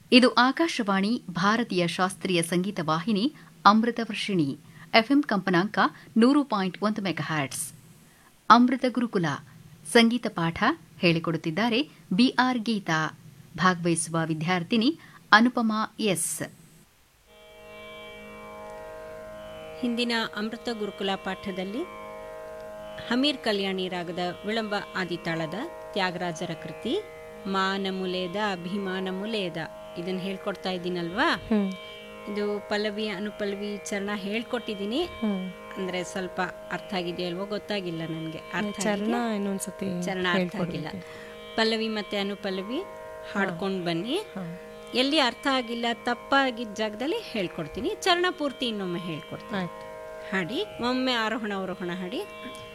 ಇದು ಆಕಾಶವಾಣಿ ಭಾರತೀಯ ಶಾಸ್ತ್ರೀಯ ಸಂಗೀತ ವಾಹಿನಿ ಅಮೃತ ವರ್ಷಿಣಿ ಎಫ್ಎಂ ಕಂಪನಾಂಕ ನೂರು ಪಾಯಿಂಟ್ ಒಂದು ಮೆಗಾಹ್ಯಾಟ್ಸ್ ಅಮೃತ ಗುರುಕುಲ ಸಂಗೀತ ಪಾಠ ಹೇಳಿಕೊಡುತ್ತಿದ್ದಾರೆ ಬಿಆರ್ ಗೀತಾ ಭಾಗವಹಿಸುವ ವಿದ್ಯಾರ್ಥಿನಿ ಅನುಪಮಾ ಎಸ್ ಹಿಂದಿನ ಅಮೃತ ಗುರುಕುಲ ಪಾಠದಲ್ಲಿ ಹಮೀರ್ ಕಲ್ಯಾಣಿ ರಾಗದ ವಿಳಂಬ ಆದಿತಾಳದ ತ್ಯಾಗರಾಜರ ಕೃತಿ ಮಾನ ಮುಲೇದ ಅಭಿಮಾನ ಮುಲೇದ ಇದನ್ನ ಹೇಳ್ಕೊಡ್ತಾ ಇದ್ದೀನಲ್ವಾ ಇದು ಪಲ್ಲವಿ ಅನುಪಲ್ಲವಿ ಚರಣ ಹೇಳ್ಕೊಟ್ಟಿದ್ದೀನಿ ಅಂದ್ರೆ ಸ್ವಲ್ಪ ಅರ್ಥ ಆಗಿದೆಯೋ ಅಲ್ವೋ ಗೊತ್ತಾಗಿಲ್ಲ ನನಗೆ ಅರ್ಥ ಚರಣ ಆಗಿದ್ಯಾ? ಇನ್ನೊಂದ್ಸತಿ ಚರಣ ಅರ್ಥ ಆಗಿಲ್ಲ ಪಲ್ಲವಿ ಮತ್ತೆ ಅನುಪಲ್ಲವಿ ಹಾಡ್ಕೊಂಡು ಬನ್ನಿ ಎಲ್ಲಿ ಅರ್ಥ ಆಗಿಲ್ಲ ತಪ್ಪಾಗಿದ್ದ ಜಾಗದಲ್ಲಿ ಹೇಳ್ಕೊಡ್ತೀನಿ ಚರಣ ಪೂರ್ತಿ ಇನ್ನೊಮ್ಮೆ ಹೇಳ್ಕೊಡ್ತೀನಿ ಆಯ್ತು ಹಾಡಿ ಒಮ್ಮೆ ಆರೋಹಣ ಅವರೋಹಣ ಹಾಡಿ